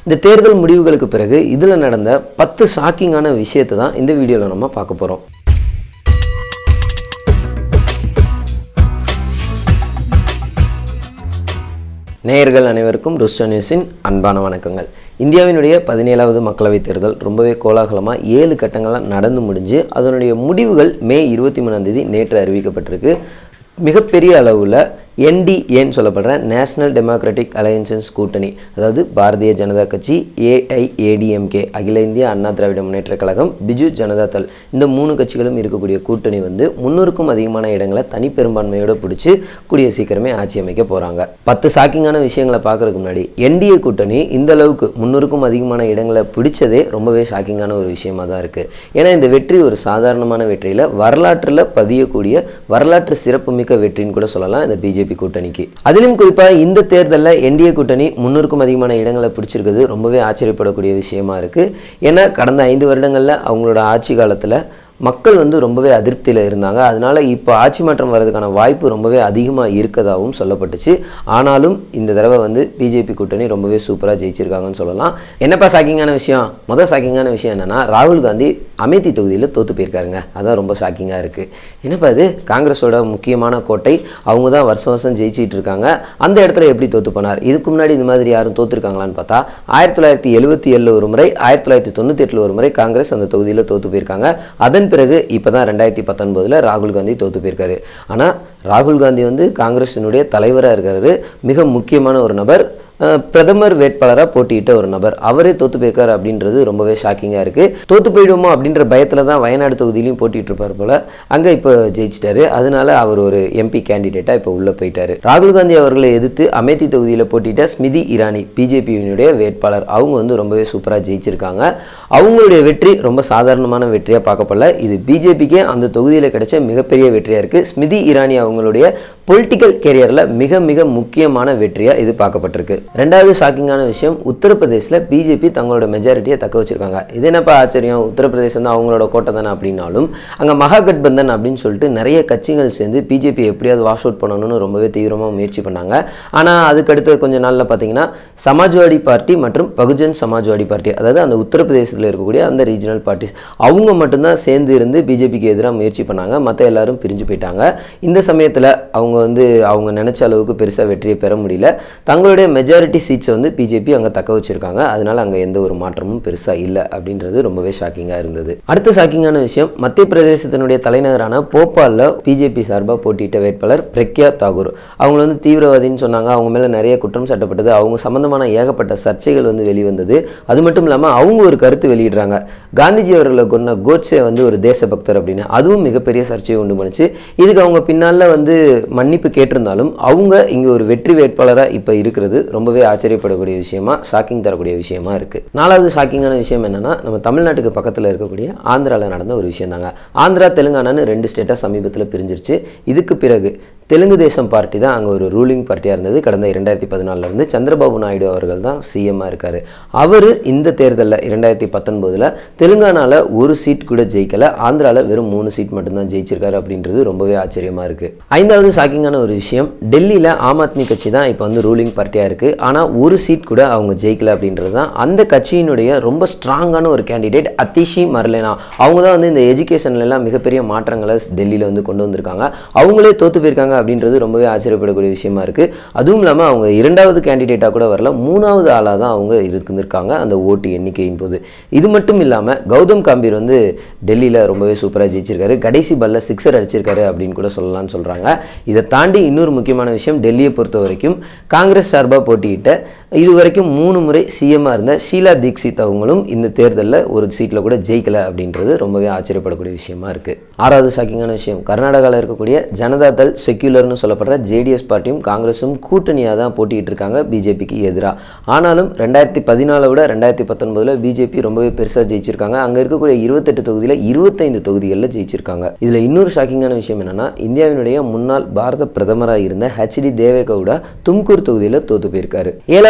இந்த தேர்தல் முடிவுகளுக்கு பிறகு இதில் நடந்த பத்து ஷாக்கிங்கான விஷயத்தை தான் இந்த வீடியோவில் நம்ம பார்க்க போகிறோம் நேயர்கள் அனைவருக்கும் ருஷ்ட நியூஸின் அன்பான வணக்கங்கள் இந்தியாவினுடைய பதினேழாவது மக்களவைத் தேர்தல் ரொம்பவே கோலாகலமாக ஏழு கட்டங்களாக நடந்து முடிஞ்சு அதனுடைய முடிவுகள் மே இருபத்தி மூணாம் தேதி நேற்று அறிவிக்கப்பட்டிருக்கு மிகப்பெரிய அளவில் என்டிஏன்னு சொல்லப்படுற நேஷனல் டெமோக்ராட்டிக் அலையன்சஸ் கூட்டணி அதாவது பாரதிய ஜனதா கட்சி ஏஐஏடிஎம்கே அகில இந்திய அண்ணா திராவிட முன்னேற்ற கழகம் பிஜு ஜனதா தள் இந்த மூணு கட்சிகளும் இருக்கக்கூடிய கூட்டணி வந்து முன்னூறுக்கும் அதிகமான இடங்களை தனிப்பெரும்பான்மையோடு பிடிச்சி கூடிய சீக்கிரமே ஆட்சி அமைக்க போகிறாங்க பத்து ஷாக்கிங்கான விஷயங்களை பார்க்கறதுக்கு முன்னாடி என்டிஏ கூட்டணி இந்த அளவுக்கு முன்னூறுக்கும் அதிகமான இடங்களை பிடிச்சதே ரொம்பவே ஷாக்கிங்கான ஒரு விஷயமா தான் இருக்குது ஏன்னா இந்த வெற்றி ஒரு சாதாரணமான வெற்றியில் வரலாற்றில் பதியக்கூடிய வரலாற்று சிறப்புமிக்க வெற்றின்னு கூட சொல்லலாம் இந்த பிஜேபி கூட்டணிக்கு அதிலும் குறிப்பாக இந்த தேர்தலில் என்டிஏ கூட்டணி முன்னூறுக்கும் அதிகமான இடங்களை பிடிச்சிருக்கிறது ரொம்பவே ஆச்சரியப்படக்கூடிய விஷயமா இருக்குது ஏன்னா கடந்த ஐந்து வருடங்களில் அவங்களோட ஆட்சி காலத்தில் மக்கள் வந்து ரொம்பவே அதிருப்தியில் இருந்தாங்க அதனால இப்போ ஆட்சி மாற்றம் வர்றதுக்கான வாய்ப்பு ரொம்பவே அதிகமாக இருக்கதாகவும் சொல்லப்பட்டுச்சு ஆனாலும் இந்த தடவை வந்து பிஜேபி கூட்டணி ரொம்பவே சூப்பராக ஜெயிச்சிருக்காங்கன்னு சொல்லலாம் என்னப்பா ஷாக்கிங்கான விஷயம் முதல் ஷாக்கிங்கான விஷயம் என்னன்னா ராகுல் காந்தி அமேதி தொகுதியில் தோற்று போயிருக்காருங்க அதான் ரொம்ப ஷாக்கிங்காக இருக்குது என்னப்பா இது காங்கிரஸோட முக்கியமான கோட்டை அவங்க தான் வருஷம் வருஷம் ஜெயிச்சிட்டு இருக்காங்க அந்த இடத்துல எப்படி தோற்று போனார் இதுக்கு முன்னாடி இந்த மாதிரி யாரும் தோற்றுருக்காங்களான்னு பார்த்தா ஆயிரத்தி தொள்ளாயிரத்தி எழுபத்தி ஏழில் ஒரு முறை ஆயிரத்தி தொள்ளாயிரத்தி தொண்ணூற்றி எட்டில் ஒரு முறை காங்கிரஸ் அந்த தொகுதியில் தோற்று போயிருக்காங்க அதன் பிறகு இப்போ தான் ரெண்டாயிரத்தி பத்தொன்பதில் ராகுல் காந்தி தோற்று போயிருக்காரு ஆனால் ராகுல் காந்தி வந்து காங்கிரஸினுடைய தலைவராக இருக்கிறாரு மிக முக்கியமான ஒரு நபர் அஹ், பிரதமர் வேட்பாளராக போட்டியிட்ட ஒரு நபர் அவரே தோத்து போயிருக்காரு அப்படின்றது ரொம்பவே ஷாக்கிங்காக இருக்குது தோத்து போயிடுமோ அப்படின்ற பயத்தில் தான் வயநாடு தொகுதியிலையும் போட்டிட்டு இருப்பார் போல அங்கே இப்போ ஜெயிச்சிட்டாரு அதனால அவர் ஒரு எம்பி கேண்டிடேட்டாக இப்போ உள்ளே போயிட்டாரு ராகுல் காந்தி அவர்களை எதிர்த்து அமேதி தொகுதியில் போட்டியிட்ட ஸ்மிதி இரானி பிஜேபியினுடைய வேட்பாளர் அவங்க வந்து ரொம்பவே சூப்பராக ஜெயிச்சிருக்காங்க அவங்களுடைய வெற்றி ரொம்ப சாதாரணமான வெற்றியாக பார்க்கப்படல இது பிஜேபிக்கே அந்த தொகுதியில் கிடைச்ச மிகப்பெரிய வெற்றியாக இருக்குது ஸ்மிதி இரானி அவங்களுடைய பொலிட்டிக்கல் கேரியரில் மிக மிக முக்கியமான வெற்றியாக இது பார்க்கப்பட்டிருக்கு ரெண்டாவது ஷாக்கிங்கான விஷயம் உத்தரப்பிரதேசில் பிஜேபி தங்களோட மெஜாரிட்டியை தக்க வச்சிருக்காங்க இது என்னப்பா ஆச்சரியம் உத்தரப்பிரதேசம் தான் அவங்களோட கோட்டை தானே அப்படின்னாலும் அங்கே மகாகட்பந்தன் அப்படின்னு சொல்லிட்டு நிறைய கட்சிகள் சேர்ந்து பிஜேபி எப்படியாவது வாஷ் அவுட் பண்ணணும்னு ரொம்பவே தீவிரமாக முயற்சி பண்ணாங்க ஆனால் அதுக்கடுத்து கொஞ்ச நாளில் பார்த்தீங்கன்னா சமாஜ்வாடி பார்ட்டி மற்றும் பகுஜன் சமாஜ்வாடி பார்ட்டி அதாவது அந்த உத்தரப்பிரதேசத்தில் இருக்கக்கூடிய அந்த ரீஜனல் பார்ட்டிஸ் அவங்க மட்டும்தான் சேர்ந்து இருந்து பிஜேபிக்கு எதிராக முயற்சி பண்ணாங்க மற்ற எல்லாரும் பிரிஞ்சு போயிட்டாங்க இந்த சமயத்தில் அவங்க வந்து அவங்க நினைச்ச அளவுக்கு பெருசாக வெற்றியை பெற முடியல தங்களுடைய மெஜாரிட்டி சீட்ஸை வந்து பிஜேபி அங்கே தக்க வச்சிருக்காங்க அதனால அங்கே எந்த ஒரு மாற்றமும் பெருசாக இல்லை அப்படின்றது ரொம்பவே ஷாக்கிங்காக இருந்தது அடுத்த ஷாக்கிங்கான விஷயம் மத்திய பிரதேசத்தினுடைய தலைநகரான போபாலில் பிஜேபி சார்பாக போட்டியிட்ட வேட்பாளர் பிரக்யா தாகூர் அவங்க வந்து தீவிரவாதின்னு சொன்னாங்க அவங்க மேலே நிறைய குற்றம் சாட்டப்பட்டது அவங்க சம்பந்தமான ஏகப்பட்ட சர்ச்சைகள் வந்து வெளிவந்தது அது மட்டும் இல்லாமல் அவங்க ஒரு கருத்து வெளியிடுறாங்க காந்திஜி அவர்களை கொண்ட கோட்ஸே வந்து ஒரு தேசபக்தர் அப்படின்னு அதுவும் மிகப்பெரிய சர்ச்சையை உண்டு பண்ணுச்சு இதுக்கு அவங்க பின்னால் வந்து மன்னிப்பு கேட்டிருந்தாலும் அவங்க இங்கே ஒரு வெற்றி வேட்பாளராக இப்போ இருக்கிறது ரொம்பவே ஆச்சரியப்படக்கூடிய விஷயமா ஷாக்கிங் தரக்கூடிய விஷயமா இருக்குது நாலாவது ஷாக்கிங்கான விஷயம் என்னன்னா நம்ம தமிழ்நாட்டுக்கு பக்கத்தில் இருக்கக்கூடிய ஆந்திராவில் நடந்த ஒரு விஷயம் தாங்க ஆந்திரா தெலுங்கானான்னு ரெண்டு ஸ்டேட்டாக சமீபத்தில் பிரிஞ்சிருச்சு இதுக்கு பிறகு தெலுங்கு தேசம் பார்ட்டி தான் அங்கே ஒரு ரூலிங் பார்ட்டியாக இருந்தது கடந்த இரண்டாயிரத்தி பதினாலிருந்து சந்திரபாபு நாயுடு அவர்கள் தான் சிஎம்மாக இருக்கார் அவர் இந்த தேர்தலில் இரண்டாயிரத்தி பத்தொன்பதில் தெலுங்கானாவில் ஒரு சீட் கூட ஜெயிக்கல ஆந்திராவில் வெறும் மூணு சீட் மட்டும்தான் ஜெயிச்சிருக்காரு அப்படின்றது ரொம்பவே ஆச்சரியமாக இருக்குது ஐந்தாவது ஷாக்கிங்கான ஒரு விஷயம் டெல்லியில் ஆம் ஆத்மி கட்சி தான் இப்போ வந்து ரூலிங் பார்ட்டியாக இருக்குது ஆனால் ஒரு சீட் கூட அவங்க ஜெயிக்கல அப்படின்றது தான் அந்த கட்சியினுடைய ரொம்ப ஸ்ட்ராங்கான ஒரு கேண்டிடேட் அதிஷி மர்லேனா அவங்க தான் வந்து இந்த எஜுகேஷன்ல எல்லாம் மிகப்பெரிய மாற்றங்களை டெல்லியில் வந்து கொண்டு வந்திருக்காங்க அவங்களே தோத்து போயிருக்காங்க அப்படின்றது ரொம்பவே ஆச்சரியப்படக்கூடிய விஷயமா இருக்குது அதுவும் இல்லாமல் அவங்க இரண்டாவது கேண்டிடேட்டாக கூட வரல மூணாவது ஆளாக தான் அவங்க இருந்திருக்காங்க அந்த ஓட்டு எண்ணிக்கையின் போது இது மட்டும் இல்லாமல் கௌதம் காம்பீர் வந்து டெல்லியில் ரொம்பவே சூப்பராக ஜெயிச்சிருக்காரு கடைசி பல்ல சிக்ஸர் அடிச்சிருக்காரு அப்படின்னு கூட சொல்லலாம்னு சொல்கிறாங்க இதை தாண்டி இன்னொரு முக்கியமான விஷயம் டெல்லியை பொறுத்த வரைக்கும் காங்கிரஸ் சார்பாக போட்டியிட்ட இது வரைக்கும் மூணு முறை சிஎம்மாக இருந்த ஷீலா தீக்ஷித் அவங்களும் இந்த தேர்தலில் ஒரு சீட்டில் கூட ஜெயிக்கல அப்படின்றது ரொம்பவே ஆச்சரியப்படக்கூடிய விஷயமா இருக்குது ஆறாவது ஷாக்கிங்கான விஷயம் கர்நாடகாவில் இருக்கக்கூடிய ஜனதா தள் செக்யூலர்னு சொல்லப்படுற ஜேடிஎஸ் பார்ட்டியும் காங்கிரஸும் கூட்டணியாக தான் போட்டிட்டு இருக்காங்க பிஜேபிக்கு எதிராக ஆனாலும் ரெண்டாயிரத்தி பதினாலை விட ரெண்டாயிரத்தி பத்தொன்பதில் பிஜேபி ரொம்பவே பெருசாக ஜெயிச்சிருக்காங்க அங்கே இருக்கக்கூடிய இருபத்தெட்டு தொகுதியில் இருபத்தைந்து தொகுதிகளில் ஜெயிச்சிருக்காங்க இதில் இன்னொரு ஷாக்கிங்கான விஷயம் என்னன்னா இந்தியாவினுடைய முன்னாள் பாரத பிரதமராக இருந்த ஹெச்டி தேவேகவுடா தும்கூர் தொகுதியில் தோத்து போயிருக்காரு ஏழாவது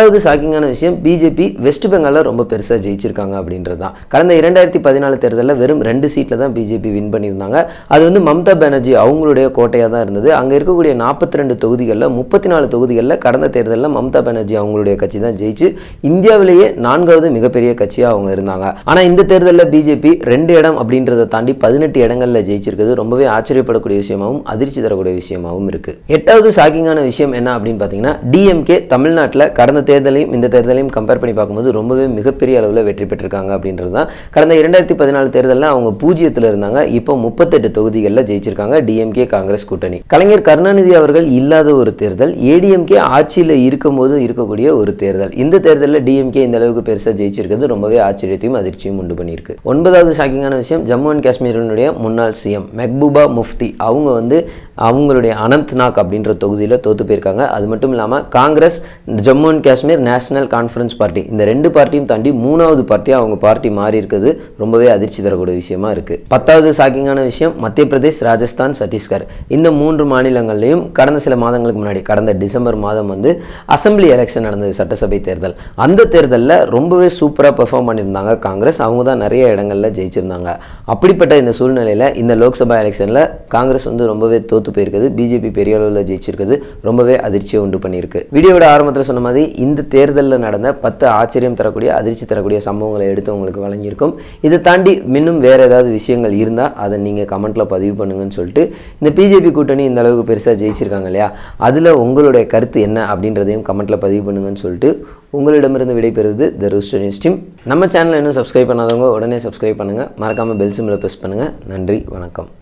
எட்டாவது ஷாக்கிங்கான விஷயம் பிஜேபி வெஸ்ட் பெங்காலில் ரொம்ப பெருசாக ஜெயிச்சிருக்காங்க அப்படின்றது தான் கடந்த இரண்டாயிரத்தி பதினாலு தேர்தலில் வெறும் ரெண்டு சீட்டில் தான் பிஜேபி வின் பண்ணியிருந்தாங்க அது வந்து மம்தா பானர்ஜி அவங்களுடைய கோட்டையாக தான் இருந்தது அங்கே இருக்கக்கூடிய நாற்பத்தி ரெண்டு தொகுதிகளில் முப்பத்தி நாலு தொகுதிகளில் கடந்த தேர்தலில் மம்தா பானர்ஜி அவங்களுடைய கட்சி தான் ஜெயிச்சு இந்தியாவிலேயே நான்காவது மிகப்பெரிய கட்சியாக அவங்க இருந்தாங்க ஆனால் இந்த தேர்தலில் பிஜேபி ரெண்டு இடம் அப்படின்றத தாண்டி பதினெட்டு இடங்களில் ஜெயிச்சிருக்கிறது ரொம்பவே ஆச்சரியப்படக்கூடிய விஷயமாகவும் அதிர்ச்சி தரக்கூடிய விஷயமாகவும் இருக்கு எட்டாவது ஷாக்கிங்கான விஷயம் என்ன அப்படின்னு பார்த்தீங்கன்னா டிஎம்கே தமிழ்நாட்டில் கடந்த தேர்தலையும் இந்த தேர்தலையும் கம்பேர் பண்ணி பார்க்கும்போது ரொம்பவே மிகப்பெரிய அளவில் வெற்றி பெற்றிருக்காங்க அப்படின்றது தான் கடந்த இரண்டாயிரத்தி பதினாலு தேர்தலில் அவங்க பூஜ்ஜியத்தில் இருந்தாங்க இப்போ முப்பத்தெட்டு தொகுதிகளில் ஜெயிச்சிருக்காங்க டிஎம்கே காங்கிரஸ் கூட்டணி கலைஞர் கருணாநிதி அவர்கள் இல்லாத ஒரு தேர்தல் ஏடிஎம்கே ஆட்சியில் இருக்கும்போது இருக்கக்கூடிய ஒரு தேர்தல் இந்த தேர்தலில் டிஎம்கே இந்த அளவுக்கு பெருசாக ஜெயிச்சிருக்கிறது ரொம்பவே ஆச்சரியத்தையும் அதிர்ச்சியும் உண்டு பண்ணியிருக்கு ஒன்பதாவது ஷாக்கிங்கான விஷயம் ஜம்மு அண்ட் காஷ்மீரினுடைய முன்னாள் சிஎம் மெஹ்பூபா முஃப்தி அவங்க வந்து அவங்களுடைய அனந்த்நாக் அப்படின்ற தொகுதியில் தோத்து போயிருக்காங்க அது மட்டும் இல்லாமல் Congress Jammu and Kashmir National Conference party இந்த ரெண்டு பார்ட்டியும் தாண்டி மூணாவது பார்ட்டியாக அவங்க பார்ட்டி மாறி இருக்குது ரொம்பவே அதிர்ச்சி தரக்கூடிய விஷயமா இருக்கு பத்தாவது ஷாக்கிங்கான விஷயம் மத்திய பிரதேஷ் ராஜஸ்தான் சத்தீஸ்கர் இந்த மூன்று மாநிலங்கள்லையும் கடந்த சில மாதங்களுக்கு முன்னாடி கடந்த டிசம்பர் மாதம் வந்து அசம்பிளி எலெக்ஷன் நடந்தது சட்டசபை தேர்தல் அந்த தேர்தலில் ரொம்பவே சூப்பராக பெர்ஃபார்ம் பண்ணியிருந்தாங்க காங்கிரஸ் அவங்க தான் நிறைய இடங்களில் ஜெயிச்சிருந்தாங்க அப்படிப்பட்ட இந்த சூழ்நிலையில் இந்த லோக்சபா எலெக்ஷனில் காங்கிரஸ் வந்து ரொம்பவே தோத்து போயிருக்குது பிஜேபி பெரிய அளவில் ஜெயிச்சிருக்குது ரொம்பவே அதிர்ச்சியை உண்டு பண்ணியிருக்கு வீடியோவோட ஆரம்பத்தில் சொன்ன மாதிரி இந்த தேர்தலில் நடந்த பத்து ஆச்சரியம் தரக்கூடிய அதிர்ச்சி தரக்கூடிய சம்பவங்களை எடுத்து உங்களுக்கு வழங்கியிருக்கும் இதை தாண்டி இன்னும் வேறு ஏதாவது விஷயங்கள் இருந்தால் அதை நீங்கள் கமெண்ட்டில் பதிவு பண்ணுங்கன்னு சொல்லிட்டு இந்த பிஜேபி கூட்டணி இந்த அளவுக்கு பெருசாக ஜெயிச்சிருக்காங்க இல்லையா அதில் உங்களுடைய கருத்து என்ன அப்படின்றதையும் கமெண்ட்டில் பதிவு பண்ணுங்கன்னு சொல்லிட்டு உங்களிடமிருந்து விடைபெறுவது த ரூஸ்டர் நியூஸ் டீம் நம்ம சேனலை இன்னும் சப்ஸ்கிரைப் பண்ணாதவங்க உடனே சப்ஸ்கிரைப் பண்ணுங்கள் மறக்காமல் பெல் சிம்மில் ப்ரெஸ் பண்ணுங்கள் நன்றி வணக்கம்